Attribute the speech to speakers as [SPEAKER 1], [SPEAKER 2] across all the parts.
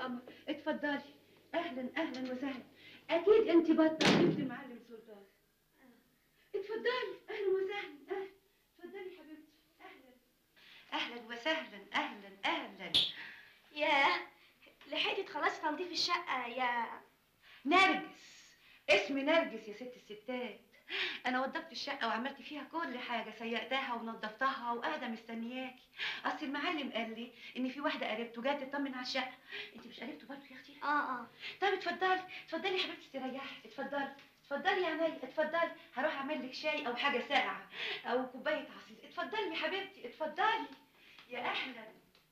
[SPEAKER 1] يا قمر اتفضلي اهلا اهلا وسهلا اكيد انت بطه بنت المعلم سلطان اتفضلي اهلا وسهلا اهلا اتفضلي حبيبتي اهلا اهلا وسهلا اهلا اهلا
[SPEAKER 2] ياه لحقتي تخلصي تنظيف الشقة يا
[SPEAKER 1] نرجس اسمي نرجس يا ست الستات انا وضبت الشقه وعملت فيها كل حاجه سيقتها ونظفتها وقاعده مستنياكي اصل المعلم قال لي ان في واحده قريبته جايه تطمن على الشقه انت مش قريبته برضه يا اختي
[SPEAKER 2] اه اه
[SPEAKER 1] طب اتفضلي اتفضلي يا حبيبتي استريحي اتفضلي اتفضلي يا عيني اتفضلي هروح اعمل لك شاي او حاجه ساقعه او كوبايه عصير اتفضلي يا حبيبتي اتفضلي يا اهلا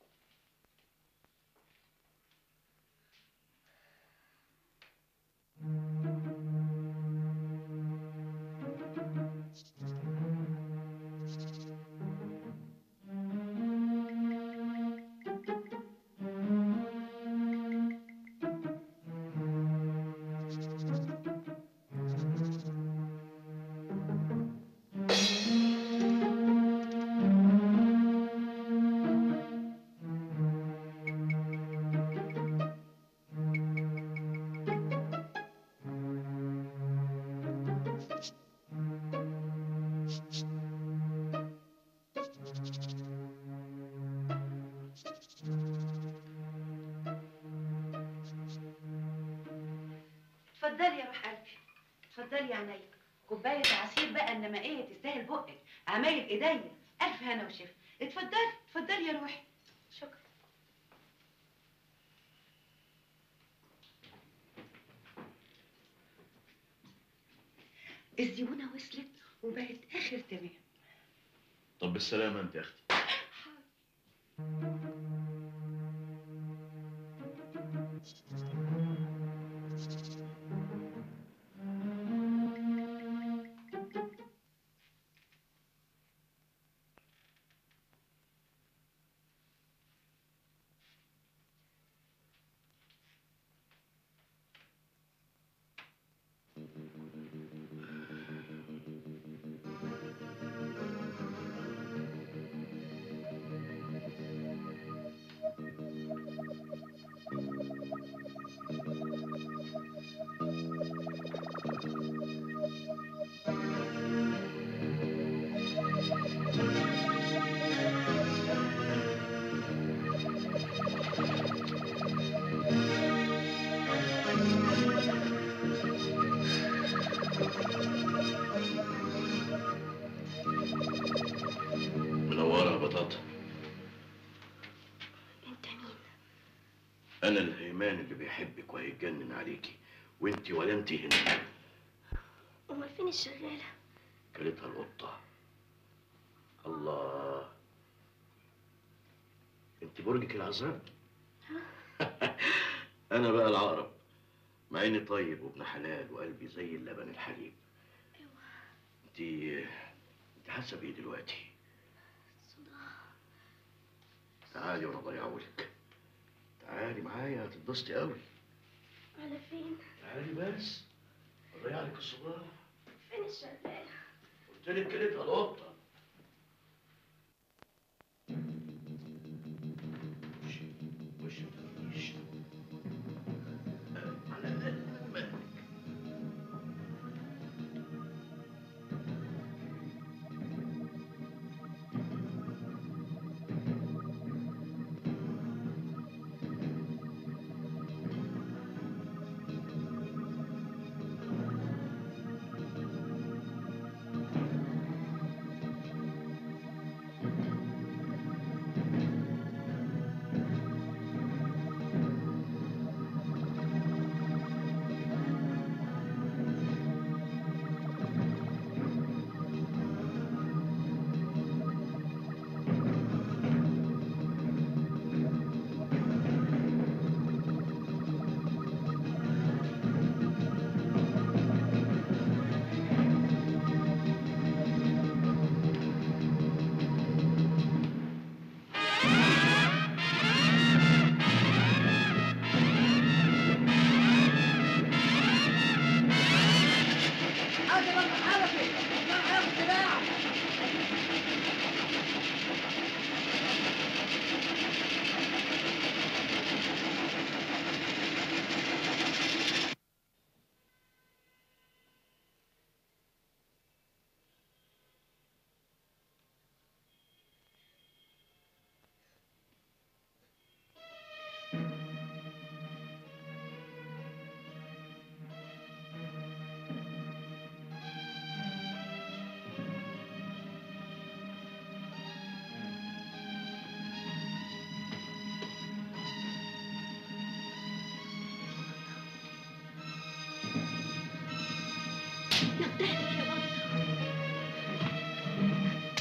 [SPEAKER 1] اتفضلي يا روح قلبي اتفضلي يا عيني كوبايه عصير بقى انما ايه تستاهل بقك عمايل ايديا الف هنا وشفا اتفضلي اتفضلي يا روحي
[SPEAKER 2] شكرا
[SPEAKER 1] الزيونه وصلت وبقت اخر تمام
[SPEAKER 3] طب بالسلامة انت يا اختي منورة يا بطاطا
[SPEAKER 2] انت مين
[SPEAKER 3] انا الهيمان اللي بيحبك وهيتجنن عليكي وانت ولا انت هنا
[SPEAKER 2] امال فين الشغالة
[SPEAKER 3] كلتها القطة الله انت برجك العذاب انا بقى العقرب مع اني طيب وابن حلال وقلبي زي اللبن الحليب انت انت حاسه بايه دلوقتي
[SPEAKER 2] صداع
[SPEAKER 3] تعالي وانا اضيعهولك تعالي معايا هتتبسطي قوي
[SPEAKER 2] على فين
[SPEAKER 3] تعالي بس اضيع لك الصداع
[SPEAKER 2] فين الشغالة
[SPEAKER 3] قلت لك كلتها القطه مش مش مش على مالك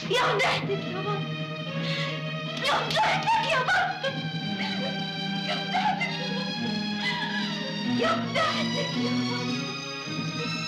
[SPEAKER 2] يا فضحتك يا بطة يا فضحتك يا بطة يا فضحتك يا فضحتك يا بطة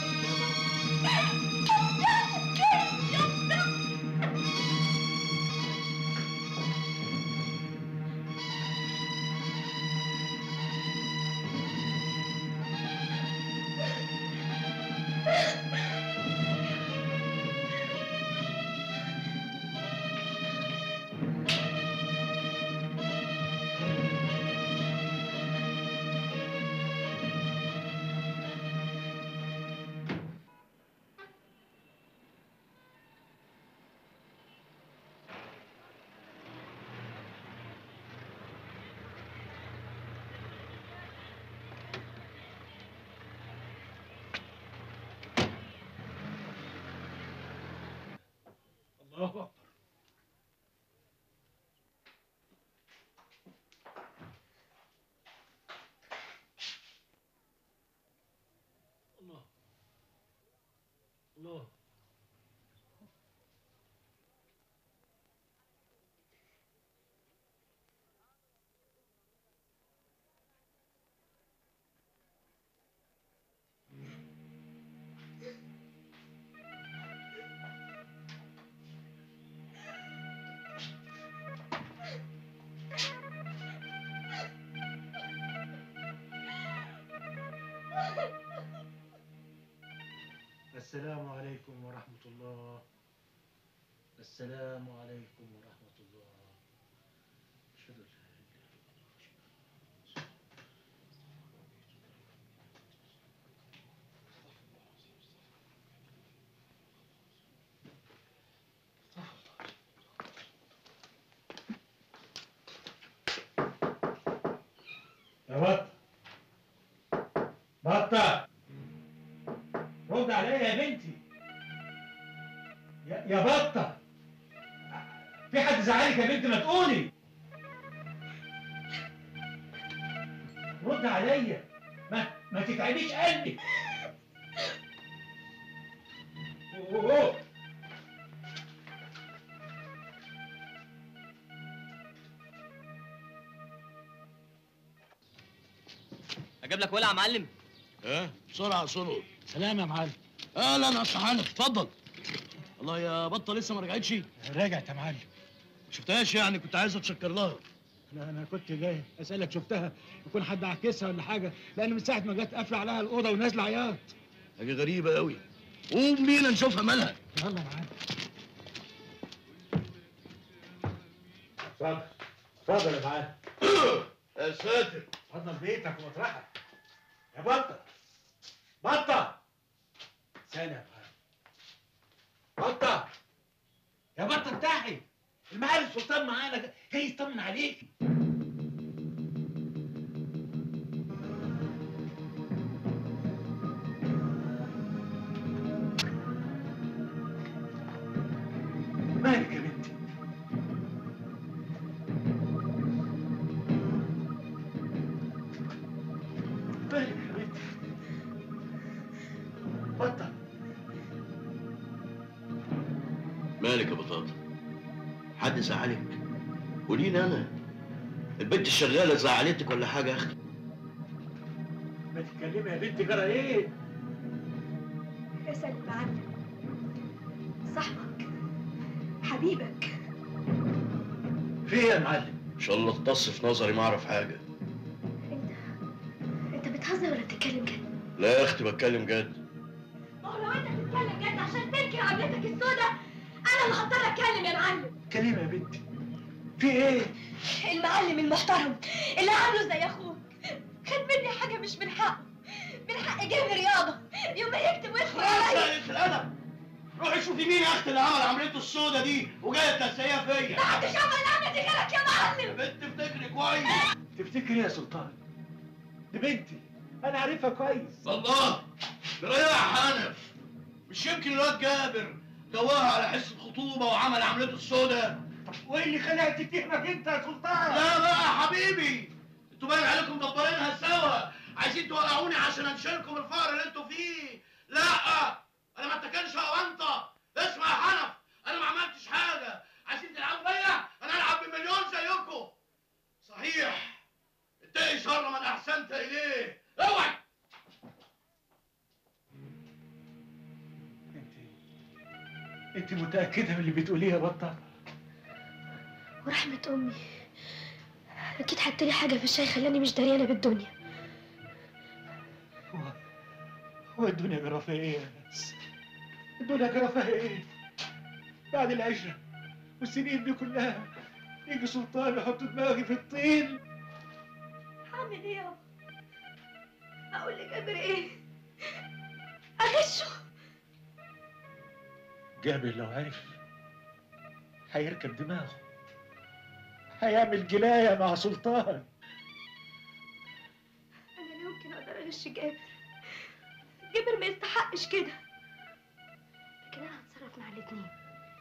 [SPEAKER 4] الله أكبر الله الله السلام عليكم ورحمة الله السلام عليكم ورحمة الله أشهد أن لا إله إلا الله. يا بطة بطة رد عليا يا بنتي يا, يا بطة في حد زعلك يا بنت ما تقولي رد عليا ما ما تتعبيش قلبي أوه، أوه.
[SPEAKER 5] اجيب لك ولع يا معلم
[SPEAKER 3] ها بسرعه صنع
[SPEAKER 4] سلام يا معلم
[SPEAKER 3] اهلا يا أستاذ حنف اتفضل الله يا بطه لسه ما رجعتش
[SPEAKER 4] رجعت يا معلم
[SPEAKER 3] ما شفتهاش يعني كنت عايز اتشكر لها
[SPEAKER 4] لا انا كنت جاي اسالك شفتها يكون حد عكسها ولا حاجه لان من ساعه ما جت قافله عليها الاوضه ونازله عياط
[SPEAKER 3] حاجه غريبه قوي قوم بينا نشوفها مالها
[SPEAKER 4] يلا يا معلم اتفضل اتفضل يا معلم
[SPEAKER 3] يا ساتر
[SPEAKER 4] اتفضل بيتك ومطرحك يا بطه بطه ثانية يا معلم بطه يا بطه انتحي المعالي السلطان معانا جاي يطمن عليك مالك يا بنتي مالك يا بنتي بطه
[SPEAKER 3] مالك يا بطاطا حد زعلك قوليلي انا البنت الشغاله زعلتك ولا حاجه يا اختي
[SPEAKER 4] ما تتكلمي يا بنتي جرى ايه
[SPEAKER 2] اسأل المعلم صاحبك حبيبك
[SPEAKER 4] في ايه يا معلم
[SPEAKER 3] ان شاء الله تطص في نظري ما اعرف حاجه
[SPEAKER 2] انت انت بتهزر ولا بتتكلم جد؟
[SPEAKER 3] لا يا اختي بتكلم جد
[SPEAKER 2] ما هو لو انت بتتكلم جد عشان تنكر عملتك السوداء انا اللي هضطر اتكلم يا معلم
[SPEAKER 4] كلمة يا بنتي في ايه
[SPEAKER 2] المعلم المحترم اللي عامله زي اخوك خد مني حاجه مش من حقه من حق جيب رياضه يوم ما يكتب ويدخل عليا
[SPEAKER 3] في الادب روحي شوفي مين يا اختي اللي عمل عمليته السودة دي وجايه تنسيها فيا
[SPEAKER 2] ما حدش عمل العمله دي غيرك يا
[SPEAKER 3] يا
[SPEAKER 2] معلم
[SPEAKER 3] بنت افتكري كويس
[SPEAKER 4] تفتكر ايه يا سلطان دي بنتي انا عارفها كويس
[SPEAKER 3] الله ريح حنف مش يمكن الواد جابر جواها على حس الخطوبه وعمل عملته السودة
[SPEAKER 4] وايه اللي خلاها تتهمك انت يا سلطان
[SPEAKER 3] لا بقى يا حبيبي انتوا باين عليكم مدبرينها سوا عايزين توقعوني عشان انشلكم الفقر اللي انتوا فيه لا انا ما اتكلش اونطه اسمع يا حنف انا ما عملتش حاجه عايزين تلعبوا بيا انا العب بمليون زيكم صحيح اتقي شر من احسنت اليه اوعي
[SPEAKER 4] انت انت متاكده من اللي بتقوليه يا بطه
[SPEAKER 2] ورحمة أمي أكيد حطلي حاجة في الشاي خلاني مش دريانة بالدنيا
[SPEAKER 4] هو هو الدنيا جرى فيها ايه يا ناس الدنيا جرى فيها ايه بعد العشره والسنين دي كلها يجي سلطان يحط دماغي في الطين
[SPEAKER 2] هعمل إيه يابا؟ أقول لجابر إيه؟ أغشه
[SPEAKER 4] جابر لو عرف هيركب دماغه هيعمل جناية مع سلطان
[SPEAKER 2] أنا لا يمكن أقدر أغش جابر جابر ما يستحقش كده لكن أنا هتصرف مع الاتنين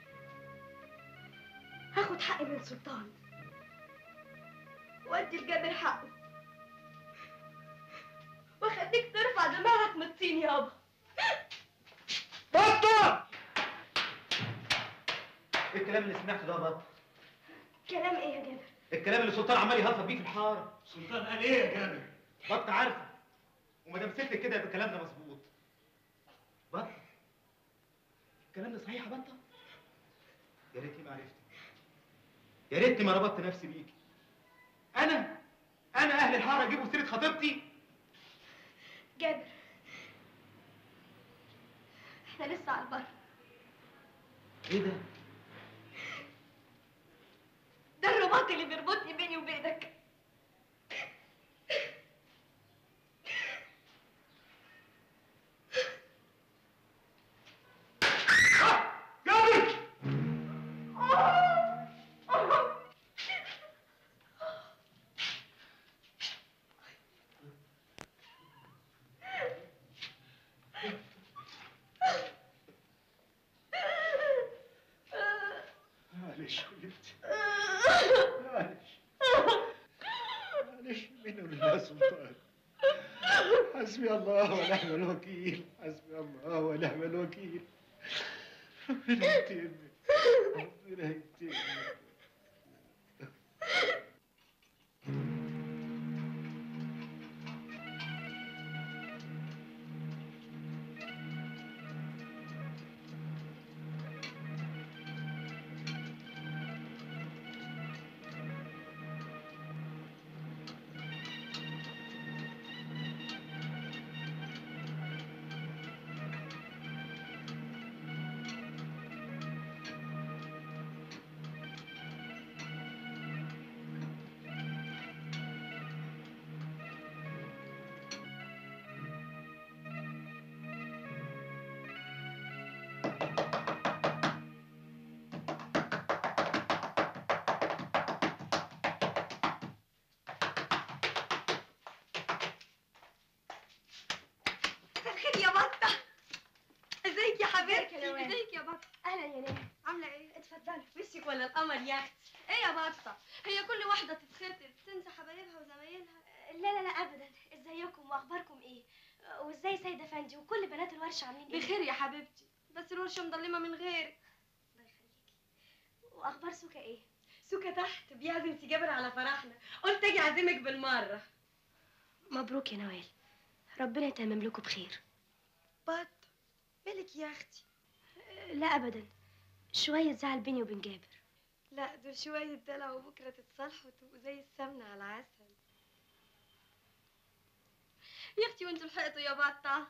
[SPEAKER 2] هاخد حقي من سلطان وأدي لجابر حقه وأخليك ترفع دماغك من الطين يابا
[SPEAKER 4] بطة
[SPEAKER 6] ايه الكلام اللي سمعته ده يا بطه؟
[SPEAKER 2] كلام إيه يا جابر؟
[SPEAKER 6] الكلام اللي السلطان عمال يهفر بيه في الحاره
[SPEAKER 4] سلطان قال ايه يا جابر
[SPEAKER 6] بطه عارفه وما دام ست كده يبقى الكلام ده مظبوط بطه الكلام ده صحيح يا بطه؟ يا ريتني ما عرفت يا ريتني ما ربطت نفسي بيكي انا انا اهل الحاره يجيبوا سيره خطيبتي
[SPEAKER 2] جابر احنا لسه على البر
[SPEAKER 6] ايه ده؟
[SPEAKER 2] ده الرباط اللي بيربطني بيني وبينك
[SPEAKER 6] جابر
[SPEAKER 4] معلش يا بنتي معلش معلش منه لله يا سلطان حسبي الله ونعم الوكيل حسبي الله ونعم الوكيل ربنا يهتمك ربنا يهتمك
[SPEAKER 2] مساء الخير يا بطة ازيك يا حبيبتي
[SPEAKER 7] يا نوال؟
[SPEAKER 2] ازيك يا بطة اهلا يا نانا
[SPEAKER 7] عاملة ايه؟
[SPEAKER 2] اتفضلي وشك ولا القمر يا اختي
[SPEAKER 7] ايه يا بطة؟ هي كل واحدة تتخطب تنسى حبايبها وزمايلها
[SPEAKER 2] لا لا لا ابدا ازيكم واخباركم ايه وازاي سيد افندي وكل بنات الورشه عاملين ايه
[SPEAKER 7] بخير يا حبيبتي بس الورشة مضلمة من غيرك
[SPEAKER 2] الله يخليكي واخبار سوكا ايه
[SPEAKER 1] سوكا تحت بيعزم سي جابر على فرحنا قلت اجي اعزمك بالمره
[SPEAKER 2] مبروك يا نوال ربنا يتمم لكم بخير
[SPEAKER 1] بط مالك يا اختي
[SPEAKER 2] لا ابدا شويه زعل بيني وبين جابر
[SPEAKER 1] لا دول شويه دلع وبكره تتصالحوا وتبقوا زي السمنه على العسل
[SPEAKER 7] يا اختي وانتوا لحقتوا يا بطة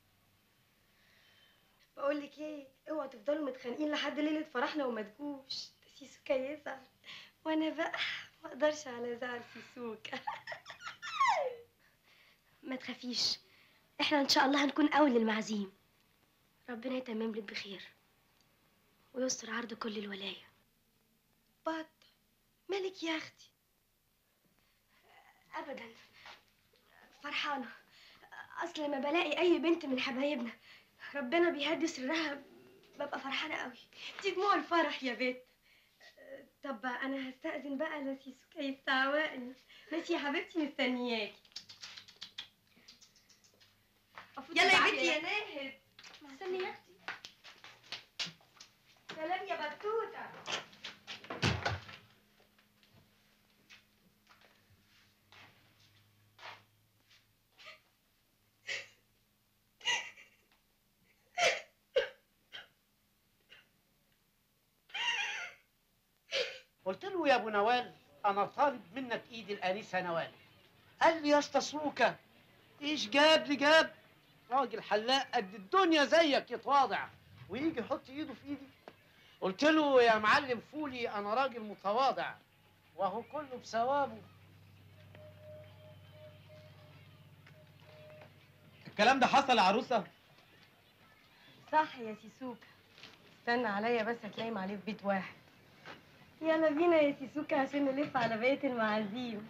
[SPEAKER 1] بقول لك ايه اوعوا تفضلوا متخانقين لحد ليله فرحنا وما تجوش ده سيسوكا يزعل وانا بقى ما اقدرش على زعل سيسوكا
[SPEAKER 2] ما تخافيش احنا ان شاء الله هنكون اول المعازيم ربنا يتمم لك بخير ويستر عرض كل الولايه
[SPEAKER 1] بط مالك يا اختي
[SPEAKER 2] ابدا فرحانه اصل لما بلاقي اي بنت من حبايبنا ربنا بيهدي سرها ببقى فرحانه قوي
[SPEAKER 1] دي دموع الفرح يا بت طب انا هستأذن بقى لا سيسوكا يستعوقني ماشي يا حبيبتي مستنياكي
[SPEAKER 7] المفروض
[SPEAKER 1] يلا يا
[SPEAKER 7] تبعتي
[SPEAKER 1] بنتي يا ناهد
[SPEAKER 2] استني يا اختي سلام يا بطوطه
[SPEAKER 8] قلت له يا ابو نوال انا طالب منك ايد الانسه نوال قال لي يا اسطى سوكه ايش جاب لي جاب راجل حلاق قد الدنيا زيك يتواضع ويجي يحط ايده في ايدي قلت له يا معلم فولي انا راجل متواضع وهو كله بثوابه
[SPEAKER 5] الكلام ده حصل يا عروسه
[SPEAKER 9] صح يا سيسوكا استنى عليا بس هتلاقي عليه في بيت واحد يلا بينا يا سيسوكا عشان نلف على بقية المعازيم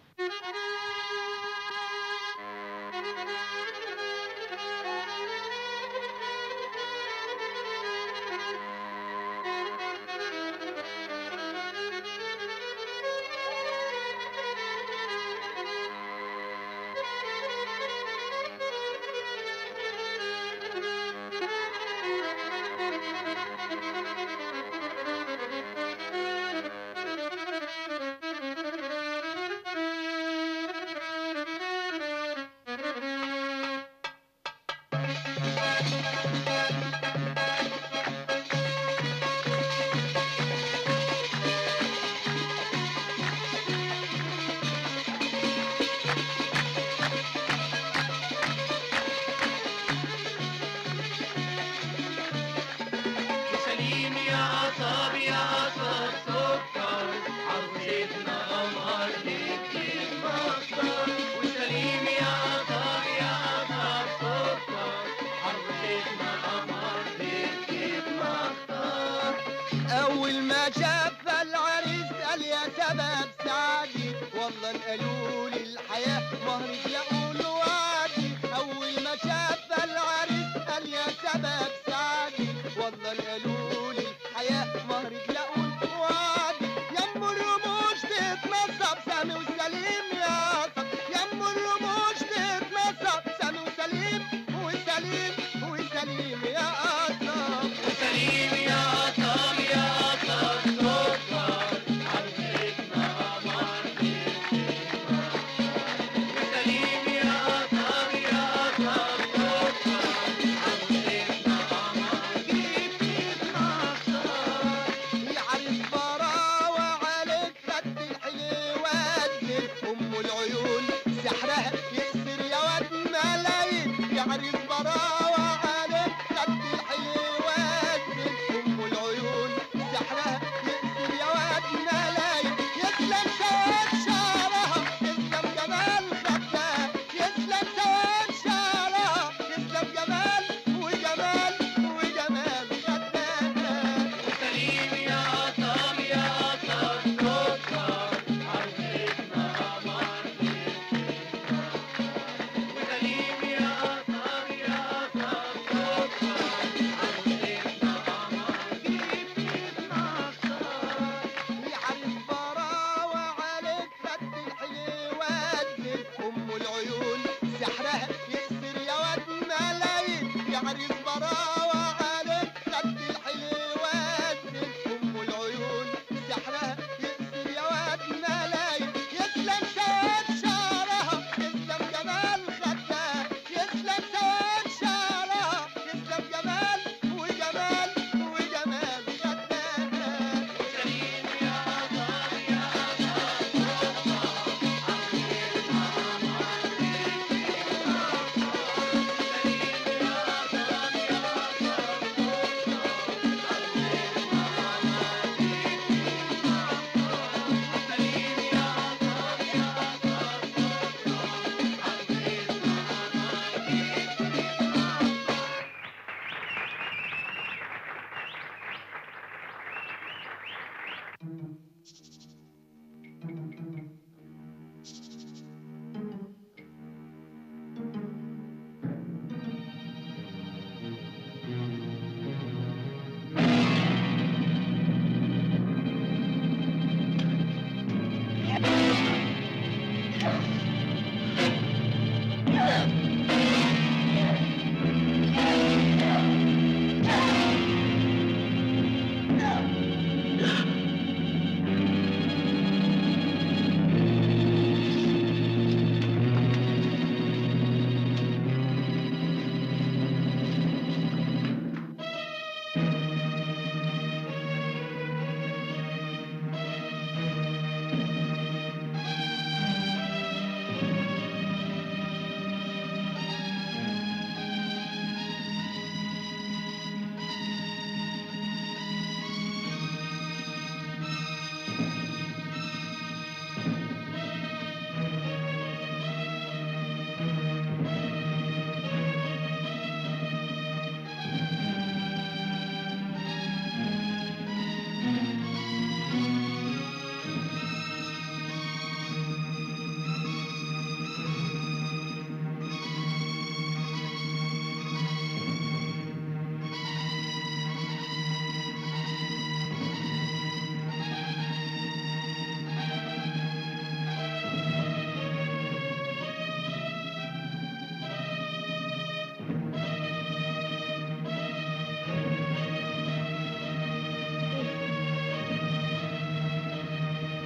[SPEAKER 10] سليم يا عصب يا عصب سكر عروستنا قمر تكتب مختار وسليم يا عصب يا عصب سكر عروستنا قمر تكتب مختار
[SPEAKER 11] أول ما شاف العريس قال يا سبب سعدي والله قالوا لي الحياة مهر تلاقوا وعدي أول ما شاف العريس قال يا سبب سعدي والله قالوا لي الحياة مهر تلاقوا وعدي يم الرموش تتنصب سامي وسليم يا عصب يم الرموش تتنصب سامي وسليم وسليم وسليم يا عصب
[SPEAKER 10] وسليم يا عصب يا عصب سكر عروستنا قمر تكتب وسليم يا عصب يا عصب سكر عروستنا قمر تكتب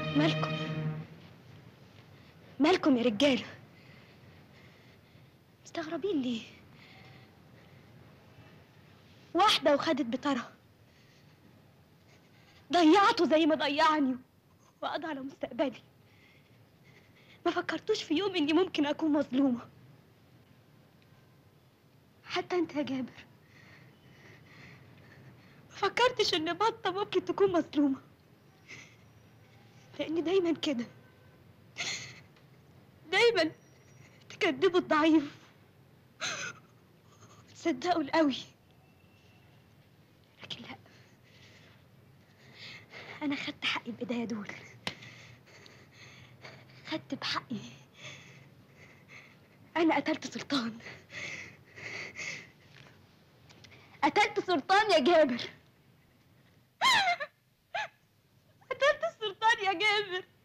[SPEAKER 2] مالكم مالكم يا رجاله مستغربين ليه واحده وخدت بطرها ضيعته زي ما ضيعني وقضى على مستقبلي ما فكرتوش في يوم اني ممكن اكون مظلومه حتى انت يا جابر ما فكرتش ان بطه ممكن تكون مظلومه لاني دايما كده دايما تكذبوا الضعيف تصدقوا القوي لكن لا انا خدت حقي بايديا دول خدت بحقي انا قتلت سلطان قتلت سلطان يا جابر قتلت السلطان يا جابر